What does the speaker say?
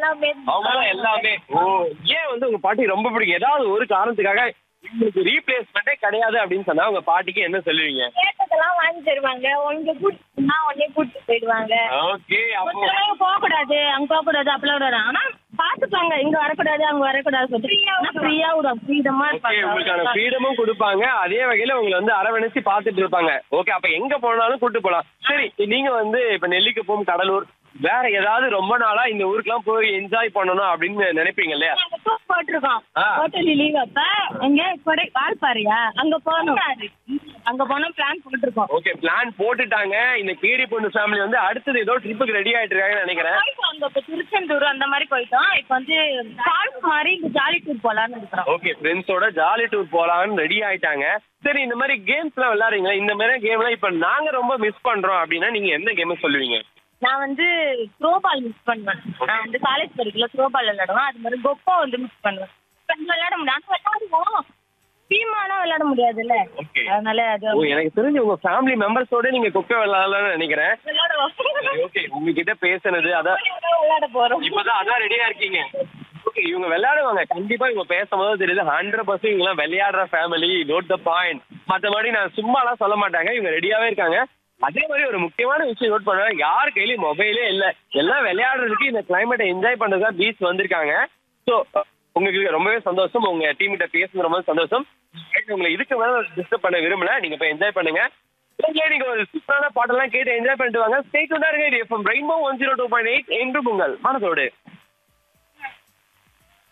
எல்லாமே அவங்க தான் எல்லாமே ஓ ஏன் வந்து உங்க பாட்டி ரொம்ப பிடிக்கும் ஏதாவது ஒரு காரணத்துக்காக உங்களுக்கு ரீப்ளேஸ்மெண்டே கிடையாது அப்படின்னு சொன்னா உங்க பாட்டிக்கு என்ன சொல்லுவீங்க கேட்டதெல்லாம் வாங்கி தருவாங்க உங்க கூட்டினா உடனே கூட்டிட்டு போயிடுவாங்க ஓகே அப்போ கொஞ்சம் போக கூடாது அங்க போக கூடாது அப்பெல்லாம் விடாது ஆனா பாத்துப்பாங்க இங்க வரக்கூடாது அங்க வரக்கூடாது சொல்லிட்டு ஃப்ரீயா விடும் ஃப்ரீடமா ஓகே உங்களுக்கான இருப்பாங்க ஃப்ரீடமும் கொடுப்பாங்க அதே வகையில உங்களை வந்து அரவணைச்சு பார்த்துட்டு இருப்பாங்க ஓகே அப்ப எங்க போனாலும் கூட்டு போலாம் சரி நீங்க வந்து இப்ப நெல்லிக்குப்பம் கடலூர் வேற ஏதாவது ரொம்ப நாளா இந்த ஊருக்குலாம் போய் என்ஜாய் பண்ணணும் அப்படின்னு நினைப்பீங்க இல்லையா நாங்க tour போட்டிருக்கோம் ஆ. ஹோட்டல் லீவ் அப்ப எங்க கொடை வால்பாறையா அங்க போகணும் அங்க போனோம் பிளான் போட்டிருக்கோம் ஓகே பிளான் போட்டுட்டாங்க இந்த கீரி பொண்ணு ஃபேமிலி வந்து அடுத்தது ஏதோ ட்ரிப்புக்கு ரெடி ஆயிட்டு இருக்காங்கன்னு நினைக்கிறேன் போயிட்டோம் அங்க இப்ப திருச்செந்தூர் அந்த மாதிரி போயிட்டோம் இப்ப வந்து ஃபால்ஸ் மாதிரி இங்க ஜாலி டூர் போலாம்னு இருக்கிறோம் ஓகே ஃப்ரெண்ட்ஸோட ஜாலி டூர் போலாம்னு ரெடி ஆயிட்டாங்க சரி இந்த மாதிரி கேம்ஸ்லாம் விளையாடுறீங்களா இந்த மாதிரி கேம்லாம் இப்ப நாங்க ரொம்ப மிஸ் பண்றோம் அப்படின்னா நீங்க எந்த கேம் சொல்லுவீங்க நான் வந்து த்ரோ பால் மிஸ் பண்ணுவேன் நான் வந்து காலேஜ் படிக்கல த்ரோ பால் விளையாடுவேன் அது மாதிரி கொப்போ வந்து மிஸ் பண்ணுவேன் friends விளையாட முடியாது ஆனா விளையாடுவோம் டீமாலாம் விளையாட முடியாதுல்ல Okay. அதனால அது ஓ எனக்கு தெரிஞ்சு உங்க ஃபேமிலி மெம்பர்ஸோட நீங்க கொக்கோ விளையாடலாம்னு நினைக்கிறேன் விளையாடுவோம் ஓகே உங்ககிட்ட பேசுனது அதான் விளையாட போறோம் இப்பதான் அதான் ரெடியா இருக்கீங்க ஓகே இவங்க விளையாடுவாங்க கண்டிப்பா இவங்க பேசும்போது தெரியுது ஹண்ட்ரட் பர்சன்ட் இவங்க விளையாடுற ஃபேமிலி நோட் த பாயிண்ட் மத்தபடி நான் சும்மாலாம் சொல்ல மாட்டாங்க இவங்க ரெடியாவே இருக்காங்க அதே மாதிரி ஒரு முக்கியமான விஷயம் நோட் பண்ணுவேன் யார் கையிலயும் மொபைலே இல்ல எல்லாம் விளையாடுறதுக்கு இந்த கிளைமேட்டை என்ஜாய் பண்றதுக்கு பீச் வந்திருக்காங்க ஸோ உங்களுக்கு ரொம்பவே சந்தோஷம் உங்க டீம் கிட்ட பேசுறது ரொம்ப சந்தோஷம் உங்களை இதுக்கு மேல டிஸ்டர்ப் பண்ண விரும்பல நீங்க போய் என்ஜாய் பண்ணுங்க ஓகே, நீங்க ஒரு சூப்பரான பாட்டெல்லாம் கேட்டு என்ஜாய் பண்ணிட்டு வாங்க ஸ்டேட் இருங்க rainbow one zero two point eight என்று உங்கள் மனதோடு